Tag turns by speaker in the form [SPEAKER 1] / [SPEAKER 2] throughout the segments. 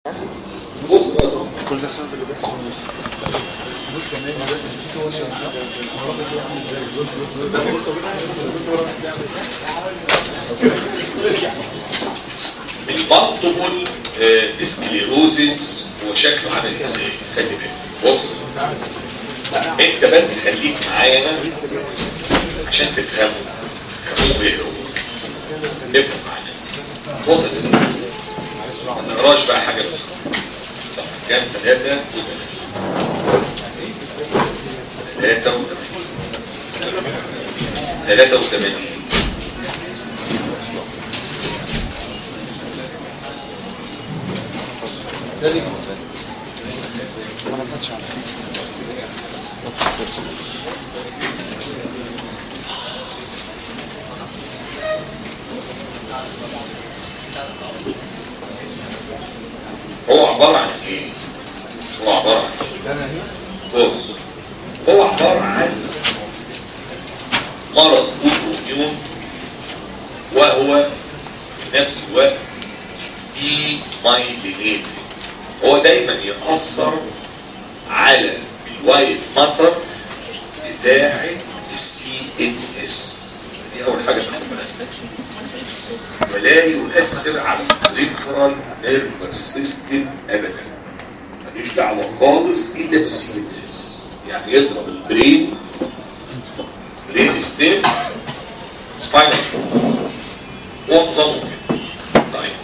[SPEAKER 1] بص بقى
[SPEAKER 2] كل ده بسبب اللي بيحصل
[SPEAKER 1] المالتيبل سكليروزيس هو شكله عامل ازاي خلي بالك بص انت بس خليك معايا عشان تفهمه تفهموه ايه هو افهم معايا بص يا سيدي ما نقراش بقى حاجه بس صح كام ثلاثة ثلاثة وثمانين ثلاثة وثمانين
[SPEAKER 2] ما نبطش على
[SPEAKER 1] هو عبارة عن ايه؟ هو عبارة عن ايه؟ بص هو عبارة عن مرض اوتوميون وهو في نفس الوقت دي مايلينيتد هو دايما يأثر على الوايت ماتر بتاعة السي ان اس دي اول حاجة تاخد بالك ولا يؤثر على الريفرال نيرفس سيستم ابدا ملوش دعوه خالص الا بالسي ان اس يعني يضرب البرين برين ستيم سباينال هو نظامه كده طيب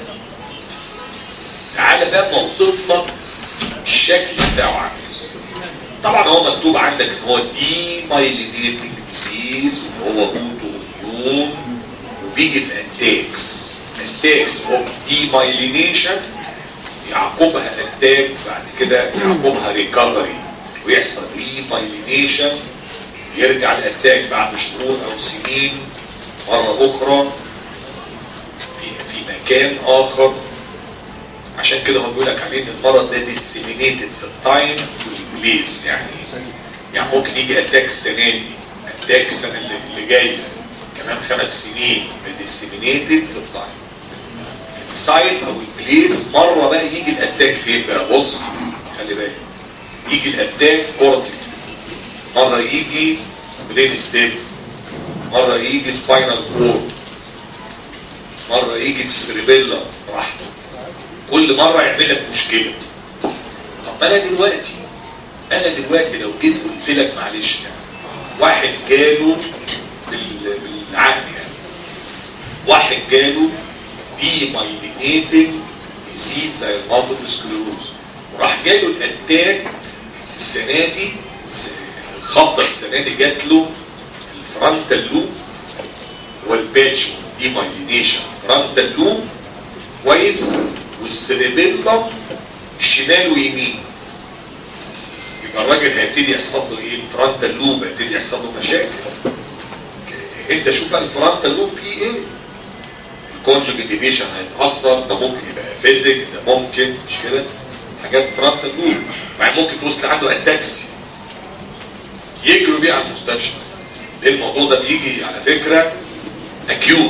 [SPEAKER 1] تعالى بقى نوصف لك الشكل بتاعه عامل ازاي طبعا هو مكتوب عندك ان هو دي مايلينيتنج ديسيز وان هو اوتو وبيجي في اتاكس اتاكس اوف دي مايلينيشن يعقبها اتاك بعد كده يعقبها ريكفري ويحصل ري مايلينيشن يرجع الاتاك بعد شهور او سنين مره اخرى في في مكان اخر عشان كده هو بيقول لك عليه ان المرض ده ديسيمينيتد في التايم والبليس يعني يعني ممكن يجي اتاك السنه دي اتاك السنه اللي, اللي جايه كمان خمس سنين ديسيمينيتد في التايم في السايت او البليس مره بقى يجي الاتاك فين بقى بص خلي بالك يجي الاتاك كورتيك مره يجي برين ستيب مره يجي سباينال كورد مره يجي في السريبيلا براحته كل مره يعمل لك مشكله طب انا دلوقتي انا دلوقتي لو جيت قلت لك معلش يعني واحد جاله بال- بالعقل يعني واحد جاله دي مايلينيتنج ديزيز زي المالتيبل سكليروز وراح جاله الاتاك السنه دي الس- الخبطه السنه دي جات له في الفرونتال لوب والباتش دي مايلينيشن فرونتال لوب كويس والسريبيلم شمال ويمين يبقى الراجل هيبتدي يحصل له ايه الفرونتال لوب هيبتدي يحصل له مشاكل انت شوف بقى الفرونتال لوب فيه ايه الكونجوجيت ديفيشن هيتاثر ده ممكن يبقى فيزيك ده ممكن مش كده حاجات فرونتال لوب بعد ممكن توصل عنده اتاكسي يجروا بيه على المستشفى ليه الموضوع ده بيجي على فكره اكيوت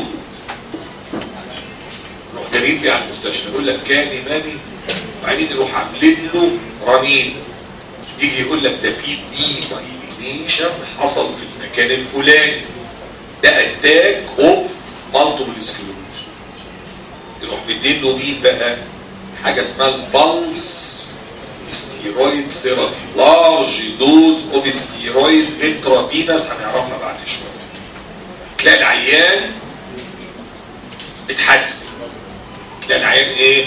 [SPEAKER 1] يروح جريب بيه على المستشفى يقول لك كان ماني وبعدين يروح عاملين له رنين يجي يقول لك ده في دي مايلينيشن حصل في المكان الفلاني ده اتاك اوف مالتيبل سكليروز يروح مدين له مين بقى حاجه اسمها البلس ستيرويد ثيرابي لارج دوز اوف ستيرويد انترافينس هنعرفها بعد شويه تلاقي العيان اتحسن تلاقي العيان ايه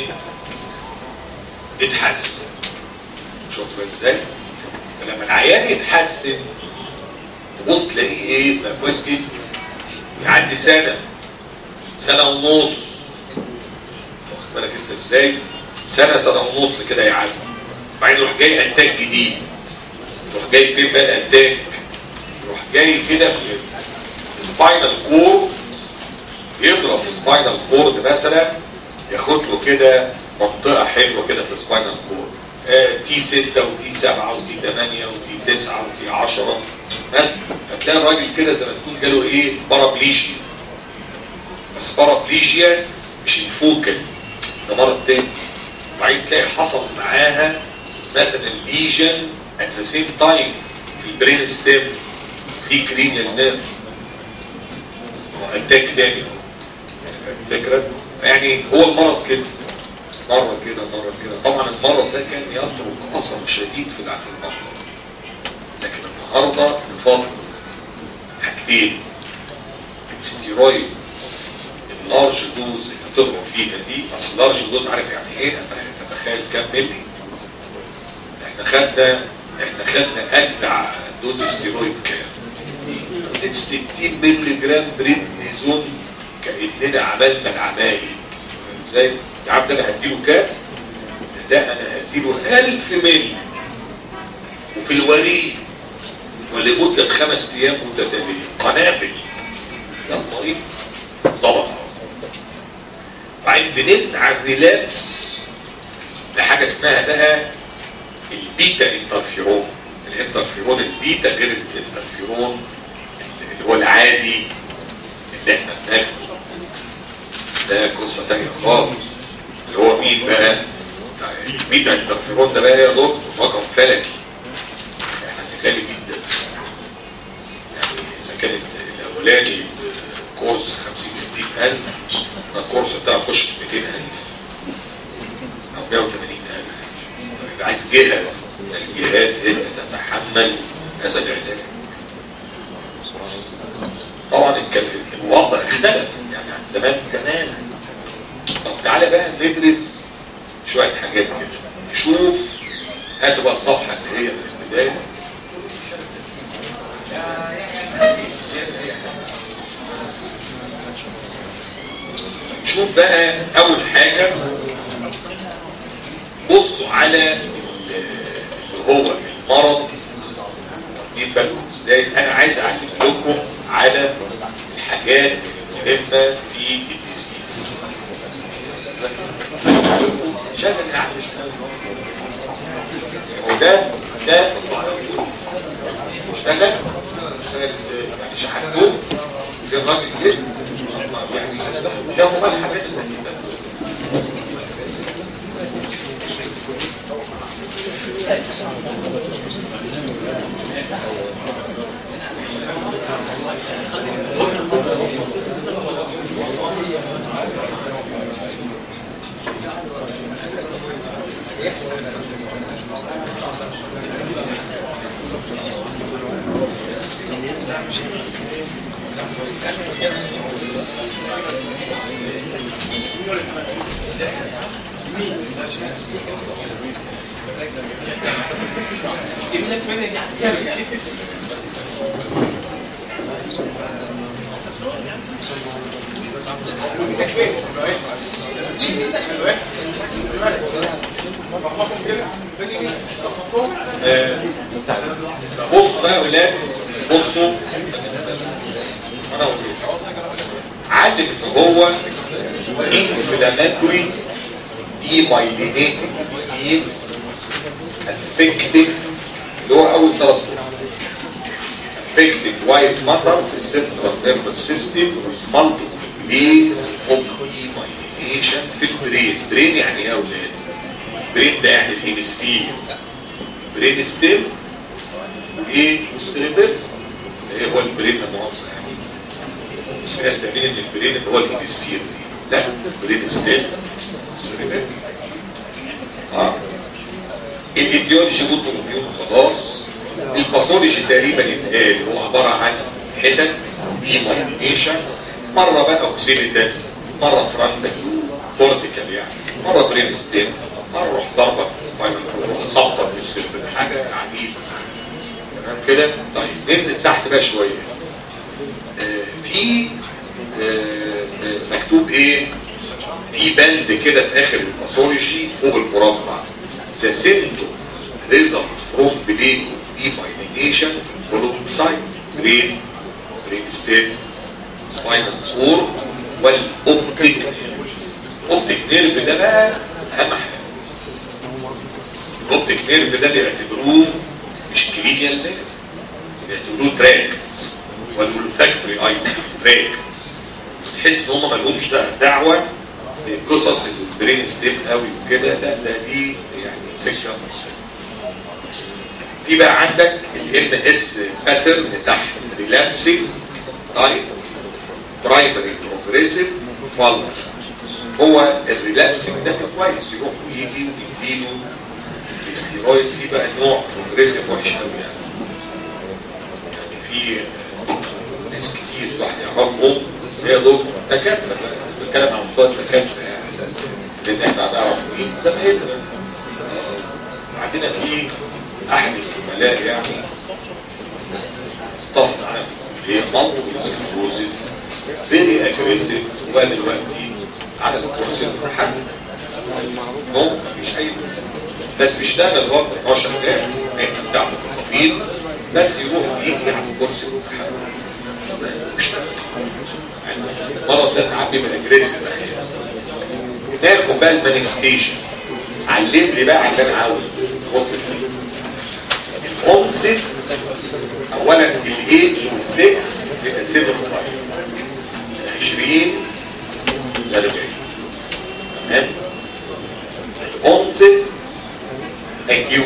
[SPEAKER 1] اتحسن شوف ازاي فلما العيان يتحسن تبص تلاقيه ايه بقى كويس جدا يعدي سنه سنه ونص واخد بالك انت ازاي سنه سنه ونص كده يعدي بعدين يروح جاي اتاك جديد يروح جاي فين بقى الاتاك يروح جاي كده في السباينال كورد يضرب السباينال كورد مثلا ياخد له كده منطقه حلوه كده في السباينال كورد آه تي 6 وتي 7 وتي 8 وتي 9 وتي 10 بس فتلاقي الراجل كده زي ما تكون جاله ايه بارابليشيا بس بارابليجيا مش الفوكال ده مرض تاني وبعدين تلاقي حصل معاها مثلا ليجن ات ذا سيم تايم في البرين ستيم في كرينيال نيرف اتاك تاني الفكره يعني هو المرض كده مره كده مره كده طبعا المرض ده كان يترك اثر شديد في الع- في المرضى لكن النهارده نفضل حاجتين الستيرويد اللارج دوز اللي بتضرب فيها دي اصل لارج دوز عارف يعني ايه انت تتخيل كام ملي احنا خدنا احنا خدنا اجدع دوز ستيرويد كام 60 مللي جرام بريدنيزون كاننا عملنا العمايل فاهم ازاي يا عم ده انا هديله كام ده انا هديله 1000 مللي وفي الوريد ولمده خمس ايام متتاليه قنابل ده المريض ظبط وبعدين بنمنع الريلابس لحاجه اسمها بقى البيتا انترفيرون الانترفيرون البيتا غير الانترفيرون اللي هو العادي اللي احنا بناخده ده قصه تانية خالص اللي هو مين بقى؟ البيتا انترفيرون ده بقى يا دكتور رقم فلكي احنا غالي جدا يعني اذا كانت الاولاني كورس 50 60 الف الكورس بتاعه يخش في 200 الف او 180 الف يبقى عايز جهه من الجهات هي اللي تتحمل هذا العلاج طبعا الكلام- الوضع اختلف يعني عن زمان تماما طب تعالى بقى ندرس شويه حاجات كده نشوف هات بقى الصفحه اللي هي من البدايه نشوف بقى اول حاجه بصوا على ال- اللي هو المرض واخدين بالكم ازاي انا عايز اعلم لكم على الحاجات المهمه في الديزيز شغل يعني وده ده اشتغل اشتغل ازاي يعني شحنوه زي الراجل كده يعني ده هو الحاجات اللي هتبقى آه، بصوا بقى يا ولاد بصوا انا وزير علم ان هو inflammatory demyelinating disease affecting اللي هو اول ثلاث بص affecting white matter في السنترال نيرفس سيستم with multiple planes of demyelination في البرين برين يعني ايه يا اولاد؟ برين ده يعني الهيمستير برين ستيم وايه والسيربر ايه هو البرين لا مؤاخذه يعني بس في ناس تامين ان البرين اللي هو الهيمستير لا برين ستيم والسيربر اه الايديولوجي اوتوميون خلاص الباثولوجي تقريبا يتقال هو عباره عن حتت ديمايلينيشن مره بقى اوكسيليتال مره فرانتال كورتيكال يعني مره برين ستيم مره روح ضربك في السباينال روح خبطك في السيرفر حاجه عجيبه تمام كده طيب ننزل تحت بقى شويه آه في آه آه مكتوب ايه في بند كده في اخر الباثولوجي فوق المربع the symptoms result from brain demyelination في following site brain brain stem spinal cord والاوبتيك نيرف الاوبتيك نيرف ده بقى اهم حاجه الاوبتيك نيرف ده بيعتبروه مش كرينيال نيرف بيعتبروه تراكتس والولفاكتوري ايضا تراكتس تحس ان هم ما لهمش دعوه قصص البرين ستيم قوي وكده لا ده دي يعني سكه في بقى عندك الام اس باترن تحت ريلابسنج طيب برايمري بروجريسيف فالر هو الريلابسنج ده كويس يروح ويجي ويديله الاستيرويد في بقى نوع بروجريسيف وحش قوي يعني يعني في ناس كتير واحد يعرفهم هي دكتور دكاتره بقى بتكلم عن مستوى الدكاتره يعني لان احنا هنعرف مين زمايلنا عندنا في احد الزملاء يعني ستاف معانا في الكليه مالتيبل سكلروزز فيري اجريسيف وبقى دلوقتي على الكورس الامتحان مو مفيش اي بس بيشتغل برضه 12 جاي المهنه بتاعته طويل بس يروح ويجي على الكورس الامتحان بيشتغل يعني المرض ده ساعات بيبقى اجريسيف ناخد بقى المانيفستيشن علم لي بقى اللي انا عاوزه بص الانست اولا الايدج 6 بتقسمه 20 ل 40 تمام الانست اكيوت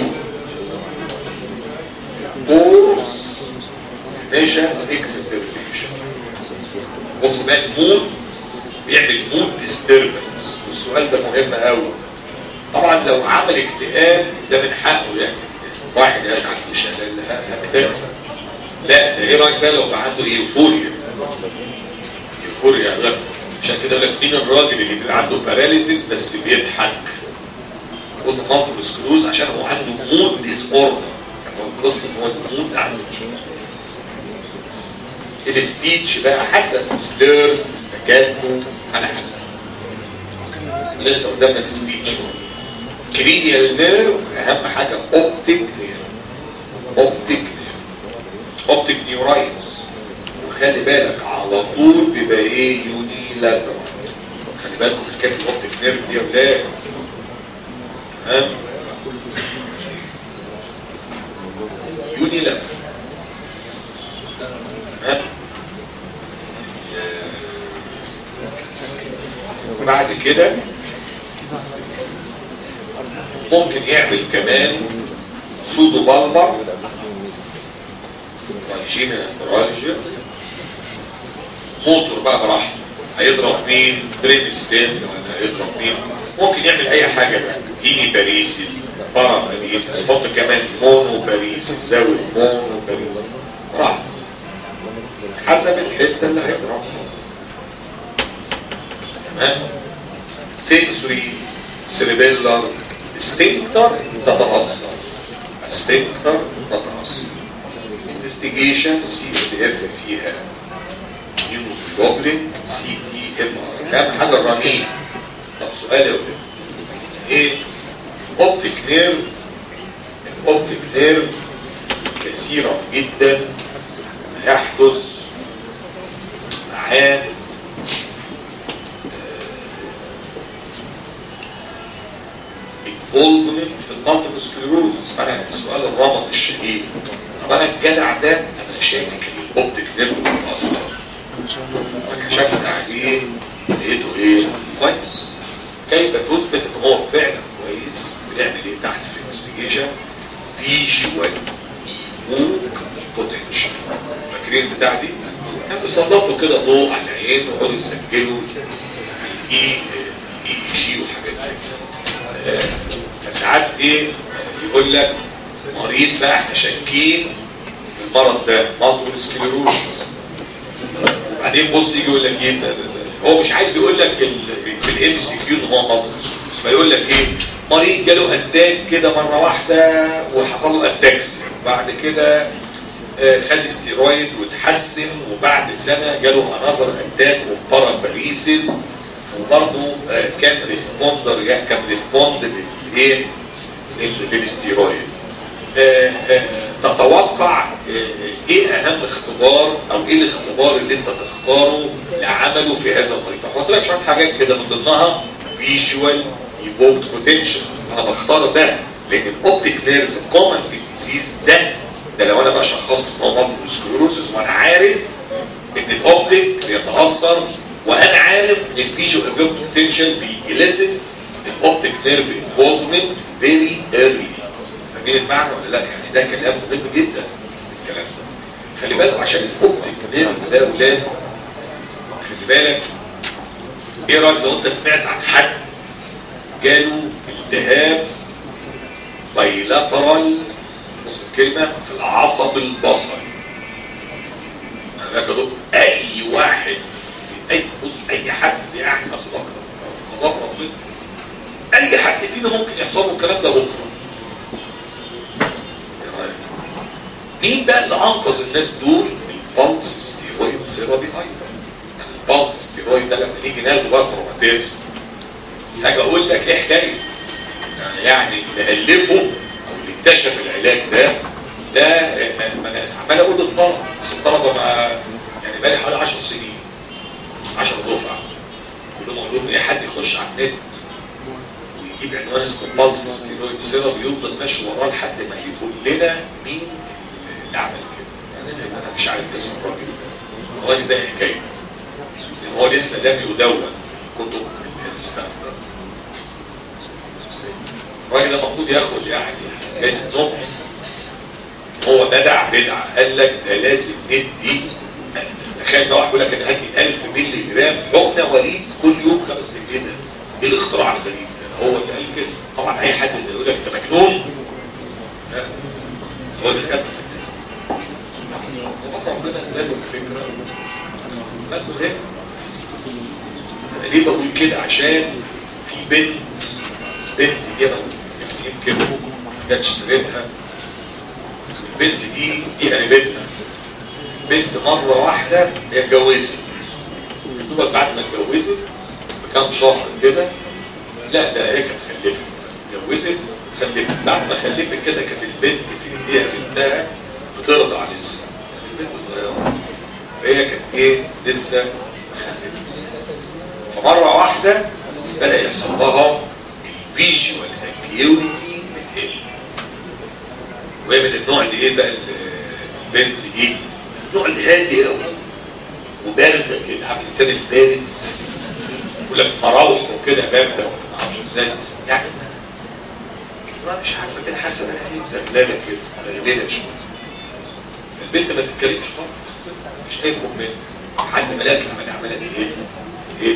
[SPEAKER 1] كورس نيشن اكسسيريشن بص بقى المود بيعمل مود ديستربنس والسؤال ده مهم قوي طبعا لو عمل اكتئاب ده من حقه يعني واحد قاعد عنده شلل هكتئاب لا ده ايه رايك بقى لو بقى عنده ايوفوريا ايوفوريا لا عشان كده يقول لك مين الراجل اللي بيبقى عنده باراليسيس بس بيضحك وتمطر سكروز عشان هو عنده مود ديس اوردر يعني هو القصه ان هو المود عنده السبيتش بقى حسب سلير استكاتو على حسب لسه قدامنا السبيتش كرينيال نيرف اهم حاجه اوبتيك نيرف اوبتيك نيرف اوبتيك نيورايتس وخلي بالك على طول بيبقى ايه يوني لاترال خلي بالكم من حكايه الاوبتيك نيرف دي يا ولاد تمام يوني لاترال تمام بعد كده ممكن يعمل كمان سودو بالبر رايجينا انترايجر موتور بقى براحته هيضرب مين برين ستيم ولا هيضرب مين ممكن يعمل اي حاجه بقى هيني باريسيس بارا باريسيس حط كمان مونو باريسيس زود مونو باريسيس براحته حسب الحته اللي هيضربها تمام سنسوري سيريبيلر سفنكتر تتأثر سفنكتر تتأثر انفستيجيشن سي اس اف فيها نيوموجلوبلين سي تي ام ار اهم حاجه الرنين طب سؤال يا ولاد ايه اوبتيك نيرف الاوبتيك نيرف كثيرا جدا يحدث معاه انفولفمنت في المالتيبل سكليروزس فانا السؤال الرمض الشهير طب انا الجدع ده انا شاكك ان الاوبتيك نيرف متاثر فكشفت عليه لقيته ايه؟ كويس كيف تثبت ان هو فعلا كويس بنعمل ايه تحت في الانفستيجيشن فيجوال ايفوك بوتنشال فاكرين بتاع دي؟ كانوا بيسلطوا كده ضوء على العين ويقعدوا يسجلوا الاي اي جي وحاجات زي كده فساعات ايه يقول لك مريض بقى احنا شاكين في المرض ده مالتيبل سكليروز وبعدين بص يجي يقول لك ايه ده- ده- ده- هو مش عايز يقول لك ال- في الام سي كيو ان هو مالتيبل سكليروز فيقول لك ايه مريض جاله اتاك كده مره واحده وحصل له اتاكس بعد كده آه، خد استيرويد وتحسن وبعد سنه جاله انذر اتاك اوف باراباريسيس وبرضه آه، كان ريسبوندر يعني كان ريسبوند للايه لل- للاستيرويد آه، آه، تتوقع آه، ايه اهم اختبار او ايه الاختبار اللي انت تختاره لعمله في هذا المريض فحط لك شويه حاجات كده من ضمنها فيجوال ايفوكد بوتنشال انا بختار ده لان الاوبتيك نيرف كومن في الديزيز ده ده لو انا بقى شخصت ان هو مالتيبل سكلروسس وانا عارف ان الاوبتيك بيتاثر وانا عارف ان الفيجو افكت بوتنشال بيليست الاوبتيك نيرف انفولفمنت فيري ايرلي فاهمين المعنى ولا لا؟ يعني ده كلام مهم جدا الكلام ده خلي بالك عشان الاوبتيك نيرف ده يا ولاد خلي بالك ايه رايك لو انت سمعت عن حد جاله التهاب بايلاترال بص الكلمه في العصب البصري انا لك دكتور اي واحد في اي بص اي حد يعني اصلا الله ربنا اي حد فينا ممكن يحصل له الكلام ده بكره ايه رايك مين بقى اللي انقذ الناس دول البلس ستيرويد سيرابي ايضا البلس ستيرويد ده لما نيجي ناخده بقى في روماتيزم حاجه اقول لك ايه حكايه يعني اللي الفه او اللي اكتشف العلاج ده ده ما انا عمال اقول للطلبه بس الطلبه ما يعني بقالي حوالي 10 سنين 10 دفعه كلهم اقول لهم ايه حد يخش على النت ويجيب عنوان اسمه بالس ستيرويد سيرب يفضل ماشي وراه لحد ما يقول لنا مين اللي عمل كده انا مش عارف اسم الراجل ده الراجل ده حكايه لان هو لسه لم يدون في كتب الاسلام الراجل ده المفروض ياخد يعني جايزه نوبل هو بدع بدعه قال لك ده لازم ندي تخيل لو يقول لك انا هدي 1000 مللي جرام حقنه وليد كل يوم خمس دقايق ده ايه الاختراع الغريب ده هو اللي قال كده طبعا اي حد اللي يقول لك انت مجنون لا هو اللي خد الناس والله ربنا اداله الفكره قال له ايه انا ليه بقول كده عشان في بنت بنت دي انا يمكن ما جاتش سيرتها البنت دي دي قريبتنا بنت مرة واحدة هي اتجوزت دوبك بعد ما اتجوزت بكام شهر كده لا ده هي كانت خلفت اتجوزت خلفت بعد ما خلفت كده كانت البنت في ايديها بنتها بترضع لسه البنت صغيرة فهي كانت ايه لسه خلفت فمرة واحدة بدأ يحصل لها الفيجوال اكيوتي بتقل وهي من النوع اللي ايه بقى البنت دي النوع الهادي قوي وبارده كده عارف الانسان البارد يقول لك مراوحه كده بارده ولا ما اعرفش ازاي يعني ما مش عارفه كده حاسه انها ايه زغلله كده زغلله شويه البنت ما بتتكلمش خالص مفيش اي كومنت لحد ما لقت العمليه عملت ايه؟ ايه؟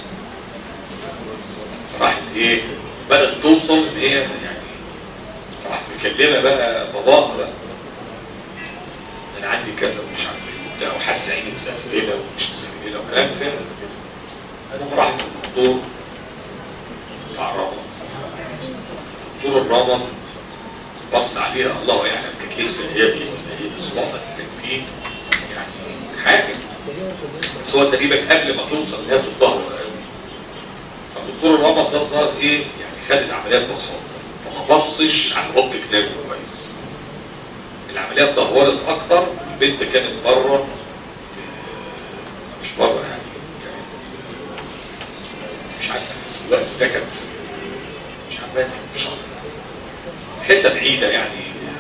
[SPEAKER 1] راحت ايه؟ بدات توصل ان هي يعني راحت مكلمه بقى باباها بقى انا عندي كذا ومش عارف ايه وبتاع وحاسه عيني مزغلله ومش مزغلله وكلام فعلا المهم راحت للدكتور بتاع رمض دكتور الرمض بص عليها الله يعلم كانت لسه هي ولا ايه بس واضح كان فيه يعني حاجه بس هو تقريبا قبل ما توصل ان هي تتدهور قوي فالدكتور الرمض ده ظهر ايه يعني خد العمليات ببساطه فما بصش على الاوبتيك نيرف كويس العمليات دهورت اكتر البنت كانت بره في مش بره يعني كانت مش عارف في الوقت ده كانت مش عارف كانت في شهر حته بعيده يعني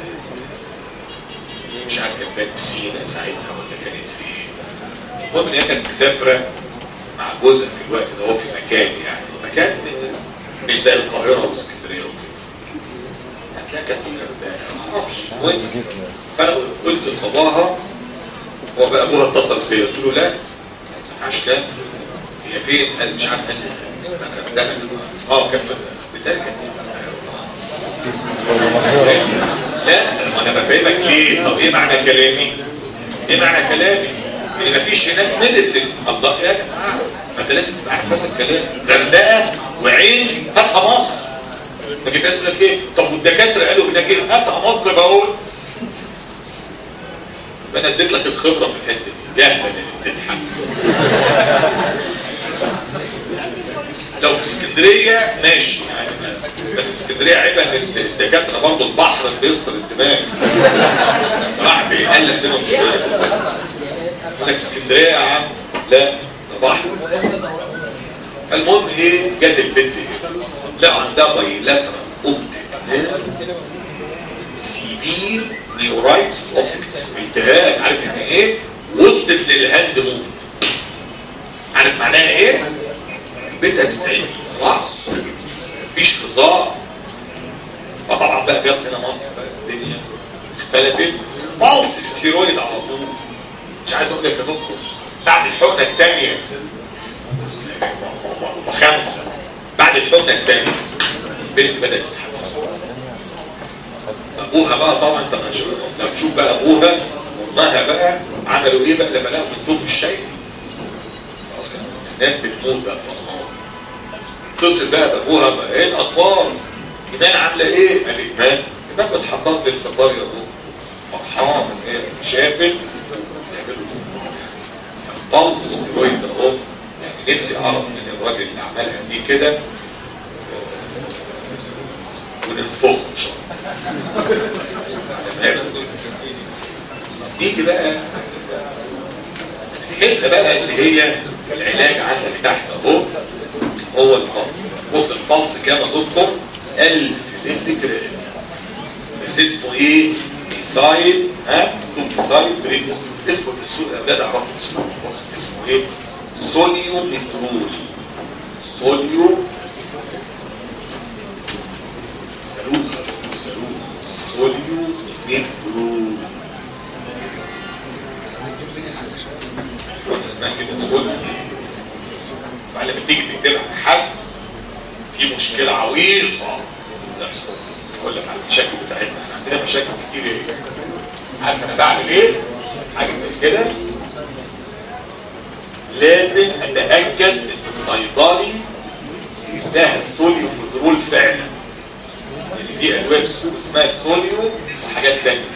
[SPEAKER 1] مش عارف كانت بقت في سينا ساعتها ولا كانت في المهم ان هي كانت مسافره مع جوزها في الوقت ده هو في مكان يعني مكان مش زي القاهره واسكندريه وكده هتلاقي كانت في الغردقه ما اعرفش المهم فانا قلت لباباها هو بقى ابوها اتصل بيا قلت له لا عشان هي فين قال مش عارف قال لي ده اه كان في بالتالي كان في لا ما انا بفهمك ليه طب ايه معنى كلامي ايه معنى كلامي ان مفيش هناك ميديسن الله يا جماعه ما انت لازم تبقى عارف هذا الكلام غردقه وعين هاتها مصر ما جبناش لك ايه طب والدكاتره قالوا هناك ايه هاتها مصر بقول انا اديت لك الخبره في الحته دي جاهله اللي بتضحك لو في اسكندريه ماشي يعني بس اسكندريه عيبه ان الدكاتره برضه البحر اللي بيسطر الدماغ راح بيقلب منهم شويه يقول لك اسكندريه يا عم لا ده بحر فالمهم ايه جت البنت ايه لقوا عندها بايلاترال اوبتيك نيرف سيفير نيورايتس اوبتيك التهاب عارف يعني ايه وصلت للهاند موف عارف معناها ايه؟ البنت هتتعمل خلاص مفيش هزار فطبعا بقى جت هنا مصر بقى الدنيا اختلفت بالس ستيرويد على طول مش عايز اقول لك يا دكتور بعد الحقنه الثانيه وخمسه بعد الحقنه الثانيه البنت بدات تتحسن ابوها بقى طبعا انت لما تشوف لما تشوف بقى ابوها وامها بقى عملوا ايه بقى لما لقوا الدكتور مش شايف خلاص يعني الناس بتموت بقى بتنهار اتصل بقى بابوها بقى ايه الاخبار ايمان عامله ايه؟ قال ايمان ايمان بتحضر لي الفطار يا دكتور فرحان ان هي شافت تعملوا الفطار فالبلس ستيرويد ده اهو يعني نفسي اعرف من الراجل اللي عملها دي كده آه، وننفخه ان شاء الله على ماله نيجي بقى الحته بقى اللي هي العلاج عندك تحت اهو هو البلس بص البلس كام يا دكتور 1000 مللي جرام بس اسمه ايه؟ ميسايل ها؟ ميسايل بريكوس اسمه في السوق يا اولاد اعرفوا اسمه بص اسمه ايه؟ سوليو مترول سوليو سالوت سالوت سوليو مترول قلنا اسمها كده سوليو بعد لما تيجي تكتبها لحد في مشكلة عويصة تحصل اقول لك على المشاكل بتاعتنا احنا عندنا مشاكل كتير ايه عارف انا بعمل ايه حاجة زي كده لازم اتأكد ان الصيدلي اداها السوليوم مدرول فعلا لان في ادوية في السوق اسمها سوليوم وحاجات تانية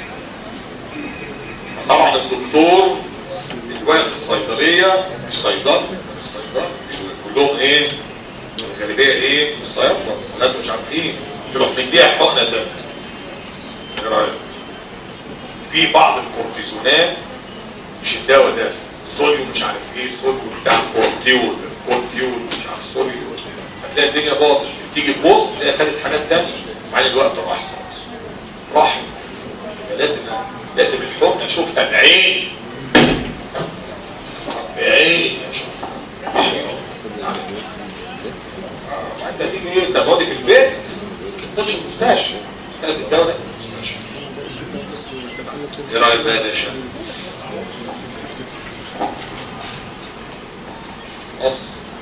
[SPEAKER 1] فطبعا الدكتور اللي واقف في الصيدلية مش صيدلي مش صيدلي كلهم ايه الغالبيه ايه مش صيادله ولاد مش عارفين يروح مديها حقنه ده ايه رايك في بعض الكورتيزونات مش الدواء ده صوديوم مش عارف ايه صوديوم بتاع كورتيول كورتيول مش عارف صوديوم هتلاقي الدنيا باظت تيجي تبص تلاقي خدت حاجات تانية بعد الوقت راح خلاص راح يبقى لازم لازم الحقنه اشوفها بعيني بعيني اشوفها انت تيجي ايه انت فاضي في البيت تخش المستشفى تاخد الدواء ده في المستشفى ايه رايك بقى يا باشا اصل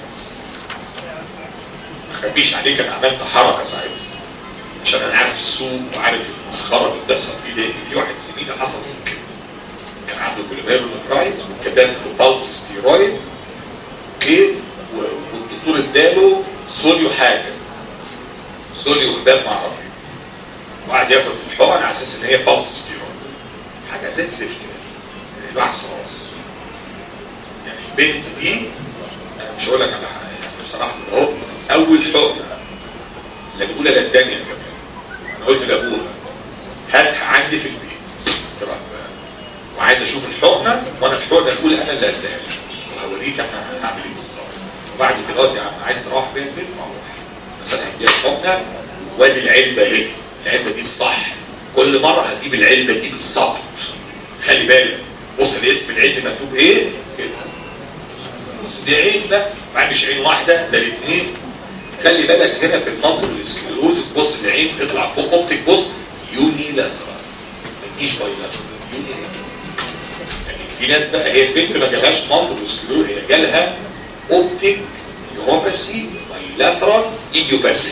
[SPEAKER 1] ما اخبيش عليك انا عملت حركه ساعتها عشان انا عارف السوق وعارف المسخره اللي بتحصل فيه لان في واحد زميلي حصل فيه كده كان عنده جلوميرولوفرايتس وكتب له بالس ستيرويد اوكي والدكتور اداله سوليو حاجه سوليو خدام ما اعرف ايه وقعد ياكل في الحقن على اساس ان هي بالس ستيرويد حاجه زي الزفت يعني الواحد خلاص يعني البنت دي انا مش هقول لك على حاجه يعني بصراحه اهو اول حقنه لا الاولى لا الثانيه كمان انا قلت لابوها هاتها عندي في البيت تبقى وعايز اشوف الحقنه وانا الحقنه الاولى انا اللي اديها لك وهوريك انا هعمل ايه بالظبط وبعد كده يا عم عايز تروح بيها البيت روح مثلا هديها الحقنه وادي العلبه اهي العلبه دي الصح كل مره هتجيب العلبه دي بالظبط خلي بالك بص الاسم العلبه مكتوب ايه كده بص دي عين ده ما مش عين واحده ده الاثنين خلي بالك هنا في المنطق السكليروزس بص العين تطلع فوق اوبتيك بص يوني لاترال ما تجيش باي لاترال يوني يعني في ناس بقى هي البنت ما جالهاش منطق السكليروز هي جالها اوبتيك يوروباسي بايلاترال ايديوباسي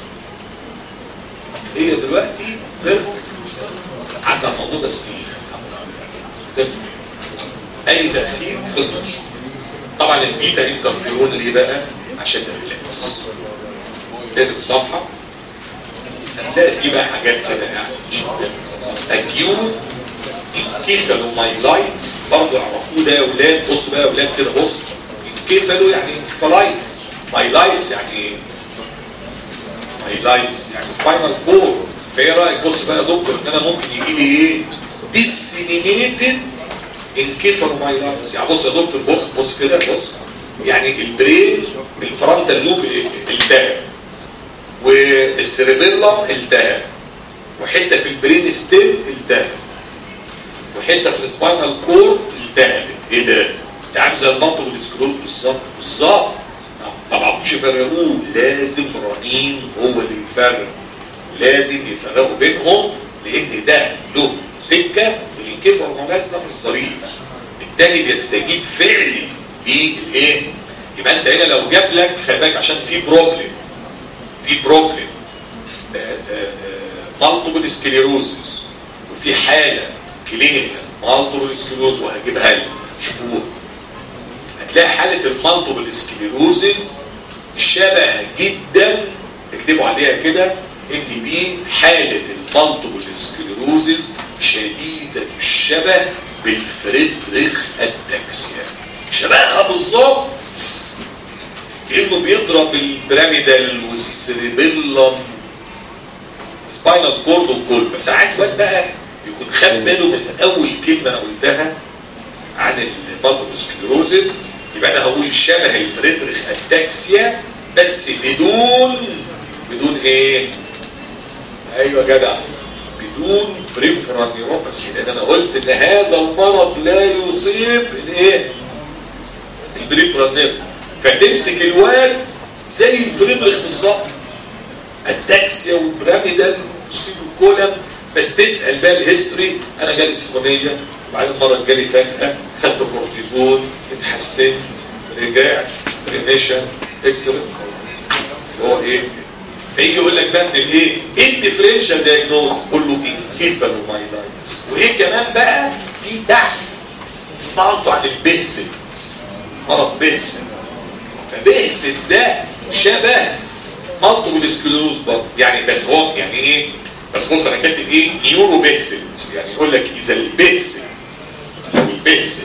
[SPEAKER 1] هي دلوقتي بيرفكت عندها الموضوع ده سنين زي الفل. اي تدخين خلص طبعا البيتا انترفيرون ليه بقى عشان الريلاكس تقلب الصفحه هتلاقي فيه بقى حاجات كده يعني مش مهم اكيوت انكيفالومايلايتس برضه يعرفوه ده يا اولاد بصوا بقى يا اولاد كده بص انكيفالو يعني انكفالايتس مايلايتس يعني ايه؟ مايلايتس يعني سباينال كور فايه رايك بص بقى يا دكتور ان انا ممكن يجي لي ايه؟ ديسيمينيتد انكيفالومايلايتس يعني بص يا دكتور بص بص كده بص يعني البرين الفرونتال لوب التهب والسيربيلا التهب وحته في البرين ستيم التهب وحته في السباينال كور التهب ايه ده؟ ده عامل زي المالتيبل سكلوز بالظبط بالظبط ما بعرفوش يفرقوه لازم رنين هو اللي يفرق ولازم يفرقوا بينهم لان ده له سكه والانكفر موناز ده مش ظريف التاني بيستجيب فعلي للايه؟ يبقى انت هنا لو جاب لك خلي بالك عشان في بروبلم في بروبلم مالتيبل سكليروزس وفي حاله كلينيكال مالتيبل سكليروز وهجيبها لك شوفوها هتلاقي حاله المالتيبل سكليروزس شبه جدا اكتبوا عليها كده ان دي حاله المالتيبل سكليروزس شديده الشبه بالفريدريخ اتاكسيا شبهها بالظبط انه بيضرب البيراميدال والسريبيلم سباينال كورد وكل بس عايز وقت بقى يكون خد باله من اول كلمه انا قلتها عن المالتيبل سكليروزس يبقى انا هقول شبه الفريدريخ اتاكسيا بس بدون بدون ايه؟ ايوه جدع بدون بريفرال نيوروباثي لان انا قلت ان هذا المرض لا يصيب الايه؟ البريفرال نيرف فتمسك الواد زي الفريدريخ بالظبط التاكسيا والبراميدال كولم بس تسال بقى الهيستوري انا جالي سخونيه وبعدين مره جالي فجاه خدت كورتيزون اتحسنت رجعت ريميشن اكسلنت هو ايه فيجي يقول لك بقى ان الايه ايه الديفرنشال دايجنوز قول له انكيفالومايلايتس وايه كمان بقى في تحت تسمعوا انتوا عن البنسل مرض بنسل فبنسل ده شبه مالتيبل سكلوروز برضه يعني بس هو يعني ايه بس بص انا كاتب ايه نيورو بنسل يعني يقول لك اذا البنسل لو البنسل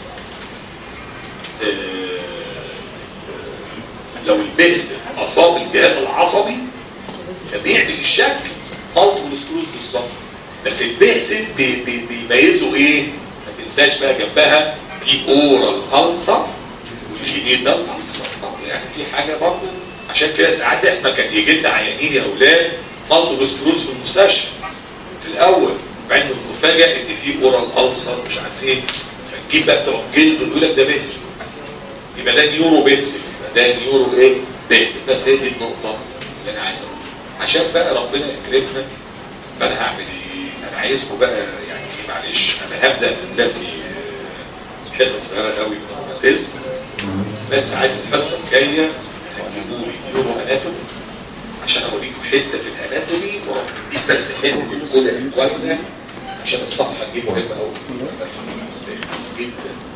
[SPEAKER 1] لو البنسل اصاب الجهاز العصبي فبيعمل الشكل مالتيبل سكلوز بالظبط بس البنسل بي بي بيميزوا ايه ما تنساش بقى جنبها في اورال هالسر والجينيتال هالسر يعني في حاجه برضه عشان كده ساعات احنا كان يجي لنا عيانين يا اولاد مالتيبل سكلوز في المستشفى في الاول بعدين نفاجئ ان في اورال هالسر مش عارف ايه فنجيب بقى بتوع الجلد ويقول لك ده بنسل يبقى ده نيورو بنسل ده نيورو ايه بنسل بس هي دي النقطه اللي انا عايز اقولها عشان بقى ربنا يكرمنا فانا هعمل ايه؟ انا عايزكم بقى يعني معلش انا هبدا دلوقتي حته صغيره قوي من الروماتيزم بس عايز الحصه الجايه هتجيبوا لي نيورو اناتومي عشان اوريكم حته في الاناتومي ودي بس حته الاولى الكوينه عشان الصفحه دي مهمه قوي جدا